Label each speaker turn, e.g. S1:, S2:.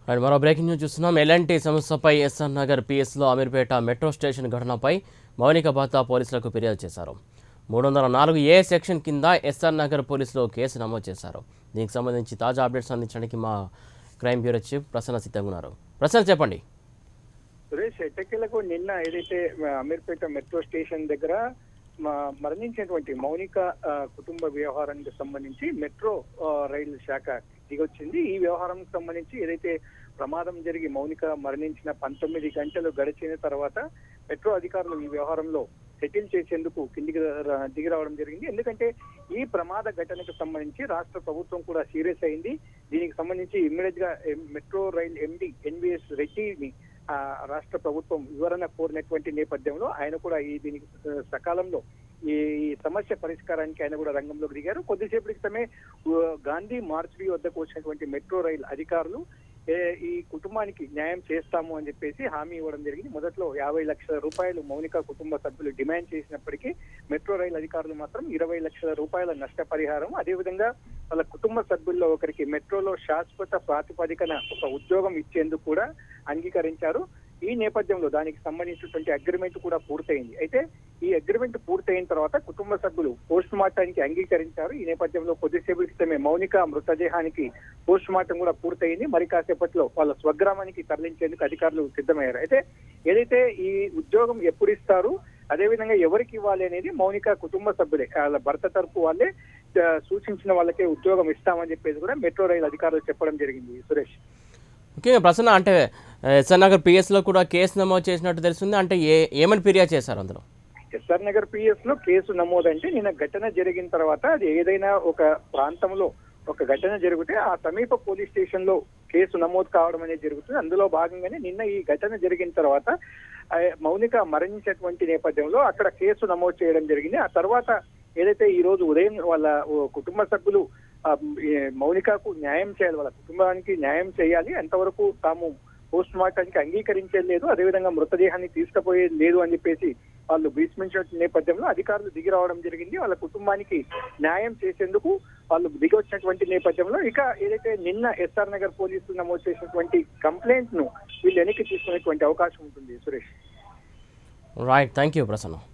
S1: and మరో breaking news చూస్తున్నాం LNT సంస్థపై ఎస్ఆర్ నగర్ పిఎస్లో అమీర్పేట మెట్రో స్టేషన్ ఘటనపై మౌనిక బాతా పోలీసులకు ఫిర్యాదు చేశారు మూడు వందల నాలుగు ఏ సెక్షన్ కింద ఎస్ఆర్ నగర్ పోలీసులు కేసు నమోదు చేశారు దీనికి సంబంధించి తాజా అప్డేట్స్ అందించడానికి మా క్రైమ్ బ్యూరో చీఫ్ ప్రసన్న సిద్ధంగా ఉన్నారు ప్రసన్న చెప్పండి
S2: సురేష్ ఎట్టకేలకు నిన్న ఏదైతే ఆ, అమీర్పేట మెట్రో స్టేషన్ దగ్గర మ- మరణించినటువంటి మౌనిక ఆ, కుటుంబ వ్యవహారానికి సంబంధించి మెట్రో ఆ, రైలు శాఖ దిగొచ్చింది ఈ వ్యవహారానికి సంబంధించి ఏదైతే ప్రమాదం జరిగి మౌనిక మరణించిన పంతొమ్మిది గంటలు గడిచిన తర్వాత మెట్రో అధికారులు ఈ వ్యవహారంలో సెటిల్ చేసేందుకు కిందికి రా- దిగి రావడం జరిగింది ఎందుకంటే ఈ ప్రమాద ఘటనకు సంబంధించి రాష్ట్ర ప్రభుత్వం కూడా సీరియస్ అయింది దీనికి సంబంధించి ఇమ్మీడియట్ గా ఎం- మెట్రో రైల్ ఎండి ఎన్విఎస్ రెడ్డిని ఆ, రాష్ట్ర ప్రభుత్వం వివరణ కోరినటువంటి నేపథ్యంలో ఆయన కూడా ఈ దీనికి ఆ, సకాలంలో ఈ ఈ సమస్య పరిష్కారానికి ఆయన కూడా రంగంలోకి దిగారు కొద్దిసేపటి క్రితమే ఆ, గాంధీ మార్చురీ వద్దకు వచ్చినటువంటి మెట్రో రైల్ అధికారులు ఏ, ఈ కుటుంబానికి న్యాయం చేస్తాము అని చెప్పేసి హామీ ఇవ్వడం జరిగింది మొదట్లో యాభై లక్షల రూపాయలు మౌనిక కుటుంబ సభ్యులు డిమాండ్ చేసినప్పటికీ మెట్రో రైల్ అధికారులు మాత్రం ఇరవై లక్షల రూపాయల నష్టపరిహారం అదేవిధంగా వాళ్ళ కుటుంబ సభ్యుల్లో ఒకరికి మెట్రోలో శాశ్వత ప్రాతిపదికన ఒక ఉద్యోగం ఇచ్చేందుకు కూడా అంగీకరించారు ఈ నేపథ్యంలో దానికి సంబంధించినటువంటి అగ్రిమెంట్ కూడా పూర్తయింది అయితే ఈ అగ్రిమెంట్ పూర్తయిన తర్వాత కుటుంబ సభ్యులు పోస్ట్ మార్టానికి అంగీకరించారు ఈ నేపథ్యంలో కొద్దిసేపు క్రితమే మౌనిక మృతదేహానికి పోస్ట్ మార్టం కూడా పూర్తయింది మరి కాసేపట్లో వాళ్ళ స్వగ్రామానికి తరలించేందుకు అధికారులు సిద్ధమయ్యారు అయితే ఏదైతే ఈ ఉద్యోగం ఎప్పుడు ఇస్తారు అదేవిధంగా ఎవరికి ఇవ్వాలి అనేది మౌనిక కుటుంబ సభ్యులే వాళ్ళ భర్త తరపు వాళ్ళే ఆ, సూచించిన వాళ్ళకే ఉద్యోగం ఇస్తామని చెప్పేసి కూడా మెట్రో రైలు అధికారులు చెప్పడం జరిగింది సురేష్
S1: ముఖ్యంగా ప్రసన్న అంటే ఎస్ఆర్ నగర్ పిఎస్లో కూడా కేసు నమోదు చేసినట్టు తెలుస్తుంది అంటే ఏ ఏమని ఫిర్యాదు చేశారు అందులో
S2: ఎస్ఆర్ నగర్ పిఎస్ లో కేసు నమోదంటే నిన్న ఘటన జరిగిన తర్వాత అది ఏదైనా ఒక ప్రాంతంలో ఒక ఘటన జరిగితే ఆ సమీప పోలీస్ స్టేషన్ లో కేసు నమోదు కావడం అనేది జరుగుతుంది అందులో భాగంగానే నిన్న ఈ ఘటన జరిగిన తర్వాత ఆ, మౌనిక మరణించినటువంటి నేపథ్యంలో అక్కడ కేసు నమోదు చేయడం జరిగింది ఆ తర్వాత ఏదైతే ఈ రోజు ఉదయం వాళ్ళ ఓ కుటుంబ సభ్యులు ఆ, ఈ మౌనికకు న్యాయం చేయాలి వాళ్ళ కుటుంబానికి న్యాయం చేయాలి ఎంతవరకు తాము పోస్ట్ మార్టానికి అంగీకరించేది లేదు అదేవిధంగా మృతదేహాన్ని తీసుకుపోయేది లేదు అని చెప్పేసి వాళ్ళు భీష్మించిన నేపథ్యంలో అధికారులు దిగి రావడం జరిగింది వాళ్ళ కుటుంబానికి న్యాయం చేసేందుకు వాళ్ళు దిగి వచ్చినటువంటి నేపథ్యంలో ఇక ఏదైతే నిన్న ఎస్ఆర్ నగర్ పోలీసులు నమోదు చేసినటువంటి కంప్లైంట్ ను వీళ్ళు వెనక్కి తీసుకునేటువంటి అవకాశం ఉంటుంది Suresh
S1: right thank you Prasanna